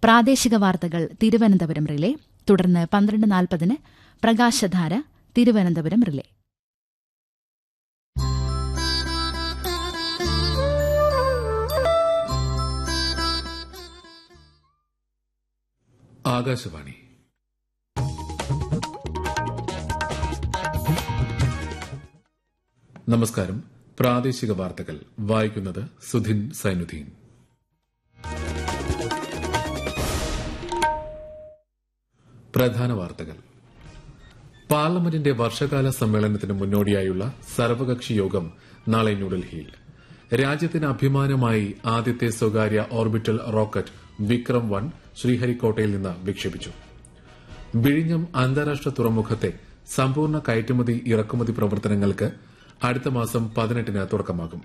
പ്രാദേശിക വാർത്തകൾ തിരുവനന്തപുരം റിലേ തുടർന്ന് പന്ത്രണ്ട് നാൽപ്പതിന് പ്രകാശധാര തിരുവനന്തപുരം റിലേ ആകാശവാണി നമസ്കാരം പ്രാദേശിക വാർത്തകൾ വായിക്കുന്നത് സുധിൻ സൈനുദ്ദീൻ പ്രധാന വാർത്തകൾ പാർലമെന്റിന്റെ വർഷകാല സമ്മേളനത്തിന് മുന്നോടിയായുള്ള സർവകക്ഷി യോഗം നാളെ ന്യൂഡൽഹിയിൽ രാജ്യത്തിന് അഭിമാനമായി ആദ്യത്തെ സ്വകാര്യ ഓർബിറ്റൽ റോക്കറ്റ് വിക്രം വൺ ശ്രീഹരിക്കോട്ടയിൽ നിന്ന് വിക്ഷേപിച്ചു വിഴിഞ്ഞം അന്താരാഷ്ട്ര തുറമുഖത്തെ സമ്പൂർണ്ണ കയറ്റുമതി ഇറക്കുമതി പ്രവർത്തനങ്ങൾക്ക് അടുത്ത മാസം പതിനെട്ടിന് തുടക്കമാകും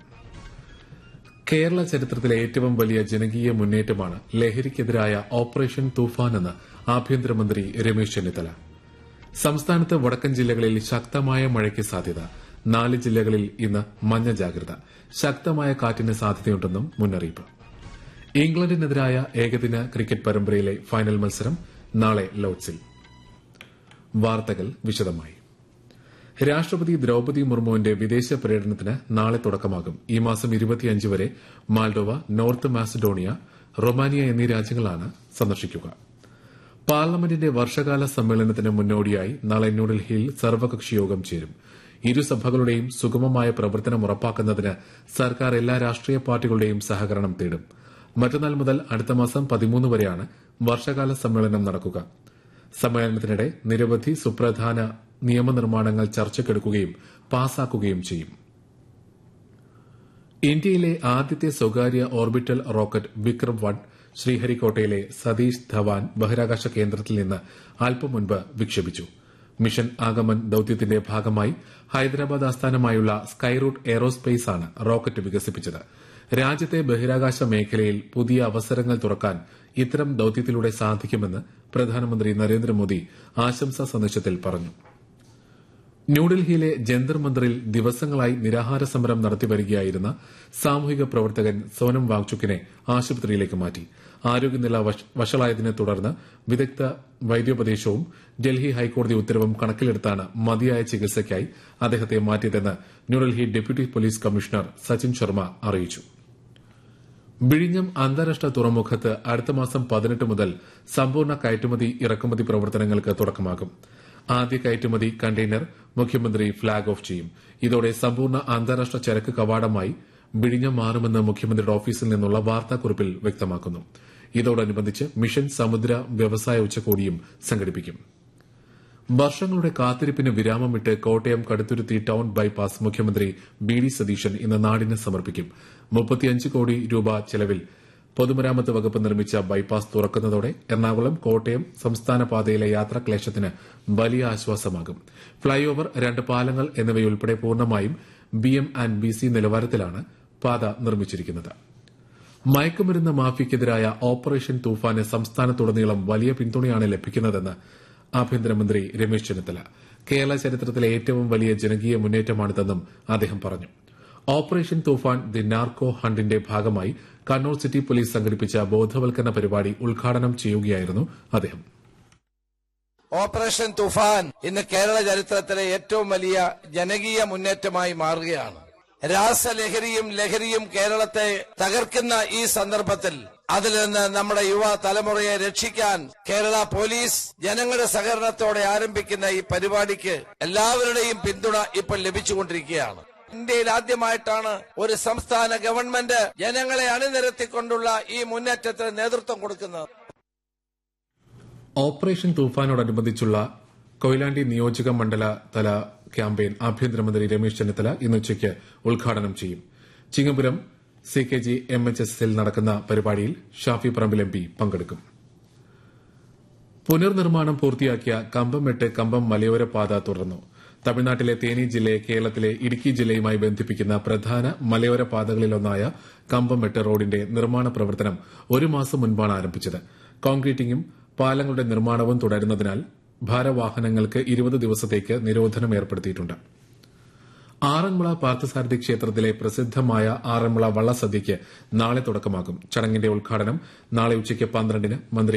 കേരള ചരിത്രത്തിലെ ഏറ്റവും വലിയ ജനകീയ മുന്നേറ്റമാണ് ലഹരിക്കെതിരായ ഓപ്പറേഷൻ തൂഫാൻ എന്ന് ആഭ്യന്തരമന്ത്രി രമേശ് ചെന്നിത്തല സംസ്ഥാനത്ത് വടക്കൻ ജില്ലകളിൽ ശക്തമായ മഴയ്ക്ക് സാധ്യത നാല് ജില്ലകളിൽ ഇന്ന് മഞ്ഞ ജാഗ്രത ശക്തമായ കാറ്റിന് സാധ്യതയുണ്ടെന്നും മുന്നറിയിപ്പ് ഇംഗ്ലണ്ടിനെതിരായ ഏകദിന ക്രിക്കറ്റ് പരമ്പരയിലെ ഫൈനൽ മത്സരം നാളെ ലോഡ്സിൽ വാർത്തകൾ വിശദമായി രാഷ്ട്രപതി ദ്രൌപതി മുർമുവിന്റെ വിദേശ പര്യടനത്തിന് നാളെ തുടക്കമാകും ഈ മാസം ഇരുപത്തിയഞ്ച് വരെ മാൾഡോവ നോർത്ത് മാസഡോണിയ റൊമാനിയ എന്നീ രാജ്യങ്ങളാണ് സന്ദർശിക്കുക പാർലമെന്റിന്റെ വർഷകാല സമ്മേളനത്തിന് മുന്നോടിയായി നാളെ ന്യൂഡൽഹിയിൽ സർവകക്ഷി യോഗം ചേരും ഇരുസഭകളുടെയും സുഗമമായ പ്രവർത്തനം ഉറപ്പാക്കുന്നതിന് സർക്കാർ എല്ലാ രാഷ്ട്രീയ പാർട്ടികളുടെയും സഹകരണം തേടും മറ്റന്നാൾ മുതൽ അടുത്ത മാസം പതിമൂന്ന് വരെയാണ് വർഷകാല സമ്മേളനം നടക്കുക സമ്മേളനത്തിനിടെ നിരവധി സുപ്രധാന നിയമനിർമ്മാണങ്ങൾ ചർച്ചയ്ക്കെടുക്കുകയും പാസാക്കുകയും ചെയ്യും ഇന്ത്യയിലെ ആദ്യത്തെ സ്വകാര്യ ഓർബിറ്റൽ റോക്കറ്റ് വിക്രം വൺ ശ്രീഹരിക്കോട്ടയിലെ സതീഷ് ധവാൻ ബഹിരാകാശ കേന്ദ്രത്തിൽ നിന്ന് അല്പം മുൻപ് വിക്ഷേപിച്ചു മിഷൻ ആഗമൻ ദൌത്യത്തിന്റെ ഭാഗമായി ഹൈദരാബാദ് ആസ്ഥാനമായുള്ള സ്കൈറൂട്ട് എയറോസ്പേസ് ആണ് റോക്കറ്റ് വികസിപ്പിച്ചത് രാജ്യത്തെ ബഹിരാകാശ മേഖലയിൽ പുതിയ അവസരങ്ങൾ തുറക്കാൻ ഇത്തരം ദൌത്യത്തിലൂടെ സാധിക്കുമെന്ന് പ്രധാനമന്ത്രി നരേന്ദ്രമോദി ആശംസാ സന്ദേശത്തിൽ പറഞ്ഞു ന്യൂഡൽഹിയിലെ ജന്തർ മന്ദറിൽ ദിവസങ്ങളായി നിരാഹാര സമരം നടത്തിവരികയായിരുന്ന സാമൂഹിക പ്രവർത്തകൻ സോനം വാങ്ചുക്കിനെ ആശുപത്രിയിലേക്ക് മാറ്റി ആരോഗ്യനില വഷളായതിനെ തുടർന്ന് വിദഗ്ധ വൈദ്യോപദേശവും ഡൽഹി ഹൈക്കോടതി ഉത്തരവും കണക്കിലെടുത്താണ് മതിയായ ചികിത്സയ്ക്കായി അദ്ദേഹത്തെ മാറ്റിയതെന്ന് New Delhi deputy police commissioner Sachin Sharma അറിയിച്ചു വിഴിഞ്ഞം അന്താരാഷ്ട്ര തുറമുഖത്ത് അടുത്ത മാസം പതിനെട്ട് മുതൽ സമ്പൂർണ്ണ കയറ്റുമതി ഇറക്കുമതി പ്രവർത്തനങ്ങൾക്ക് തുടക്കമാകും ആദ്യ കയറ്റുമതി കണ്ടെയ്നർ മുഖ്യമന്ത്രി ഫ്ളാഗ് ഓഫ് ചെയ്യും ഇതോടെ സമ്പൂർണ്ണ അന്താരാഷ്ട്ര ചരക്ക് കവാടമായി വിഴിഞ്ഞം മാറുമെന്ന് മുഖ്യമന്ത്രിയുടെ ഓഫീസിൽ നിന്നുള്ള വാർത്താക്കുറിപ്പിൽ വ്യക്തമാക്കുന്നു ഇതോടനുബന്ധിച്ച് മിഷൻ സമുദ്ര വ്യവസായ ഉച്ചകോടിയും സംഘടിപ്പിക്കും വർഷങ്ങളുടെ കാത്തിരിപ്പിന് വിരാമമിട്ട് കോട്ടയം കടുത്തുരുത്തി ടൌൺ ബൈപ്പാസ് മുഖ്യമന്ത്രി ബി ഡി സതീശൻ ഇന്ന് നാടിന് സമർപ്പിക്കും മുപ്പത്തിയഞ്ച് കോടി രൂപ ചെലവിൽ പൊതുമരാമത്ത് വകുപ്പ് നിർമ്മിച്ച ബൈപ്പാസ് തുറക്കുന്നതോടെ എറണാകുളം കോട്ടയം സംസ്ഥാന പാതയിലെ യാത്രാക്ലേശത്തിന് വലിയ ആശ്വാസമാകും ഫ്ളൈ ഓവർ രണ്ട് പാലങ്ങൾ എന്നിവയുൾപ്പെടെ പൂർണ്ണമായും B M and B C നിലവാരത്തിലാണ് പാത നിർമ്മിച്ചിരിക്കുന്നത് മയക്കുമരുന്ന് മാഫിയക്കെതിരായ ഓപ്പറേഷൻ തൂഫാന് സംസ്ഥാനത്തുടനീളം വലിയ പിന്തുണയാണ് ലഭിക്കുന്നതെന്ന് ആഭ്യന്തരമന്ത്രി രമേശ് ചെന്നിത്തല കേരള ചരിത്രത്തിലെ ഏറ്റവും വലിയ ജനകീയ മുന്നേറ്റമാണിതെന്നും അദ്ദേഹം പറഞ്ഞു ഓപ്പറേഷൻ തൂഫാൻ ദി നാർക്കോ ഹണ്ടിന്റെ ഭാഗമായി കണ്ണൂർ സിറ്റി പോലീസ് സംഘടിപ്പിച്ച ബോധവൽക്കരണ പരിപാടി ഉദ്ഘാടനം ചെയ്യുകയായിരുന്നു അദ്ദേഹം ഓപ്പറേഷൻ തുഫാൻ ഇന്ന് കേരള ചരിത്രത്തിലെ ഏറ്റവും വലിയ ജനകീയ മുന്നേറ്റമായി മാറുകയാണ് രാസലഹരിയും ലഹരിയും കേരളത്തെ തകർക്കുന്ന ഈ സന്ദർഭത്തിൽ അതിൽ നിന്ന് നമ്മുടെ യുവ തലമുറയെ രക്ഷിക്കാൻ കേരള പോലീസ് ജനങ്ങളുടെ സഹകരണത്തോടെ ആരംഭിക്കുന്ന ഈ പരിപാടിക്ക് എല്ലാവരുടെയും പിന്തുണ ഇപ്പോൾ ലഭിച്ചുകൊണ്ടിരിക്കുകയാണ് ഇന്ത്യയിൽ ആദ്യമായിട്ടാണ് ഒരു സംസ്ഥാന ഗവൺമെന്റ് ജനങ്ങളെ അണിനിരത്തിക്കൊണ്ടുള്ള ഈ മുന്നേറ്റത്തിന് നേതൃത്വം കൊടുക്കുന്നത് ഓപ്പറേഷൻ തൂഫാനോടനുബന്ധിച്ചുള്ള കൊയിലാണ്ടി നിയോജക മണ്ഡല തല ക്യാമ്പയിൻ ആഭ്യന്തരമന്ത്രി രമേശ് ചെന്നിത്തല ഇന്ന് ഉച്ചയ്ക്ക് ഉദ്ഘാടനം ചെയ്യും Chingapuram C K G M H S എസിൽ നടക്കുന്ന പരിപാടിയിൽ ഷാഫി പറമ്പിൽ എം പി പങ്കെടുക്കും പുനർനിർമ്മാണം പൂർത്തിയാക്കിയ കമ്പംമെട്ട് കമ്പം മലയോര പാത തുടർന്നു തമിഴ്നാട്ടിലെ തേനി ജില്ലയെ കേരളത്തിലെ ഇടുക്കി ജില്ലയുമായി ബന്ധിപ്പിക്കുന്ന പ്രധാന മലയോര പാതകളിലൊന്നായ കമ്പംമെട്ട് റോഡിന്റെ നിർമ്മാണ പ്രവർത്തനം ഒരു മാസം മുൻപാണ് ആരംഭിച്ചത് കോൺക്രീറ്റിംഗും പാലങ്ങളുടെ നിർമ്മാണവും തുടരുന്നതിനാൽ ഭാരവാഹനങ്ങൾക്ക് ഇരുപത് ദിവസത്തേക്ക് നിരോധനം ഏർപ്പെടുത്തിയിട്ടുണ്ട് ആറന്മുള പാർത്ഥസാരഥി ക്ഷേത്രത്തിലെ പ്രസിദ്ധമായ ആറന്മുള വള്ളസദ്യയ്ക്ക് നാളെ തുടക്കമാകും ചടങ്ങിന്റെ ഉദ്ഘാടനം നാളെ ഉച്ചയ്ക്ക് പന്ത്രണ്ടിന് മന്ത്രി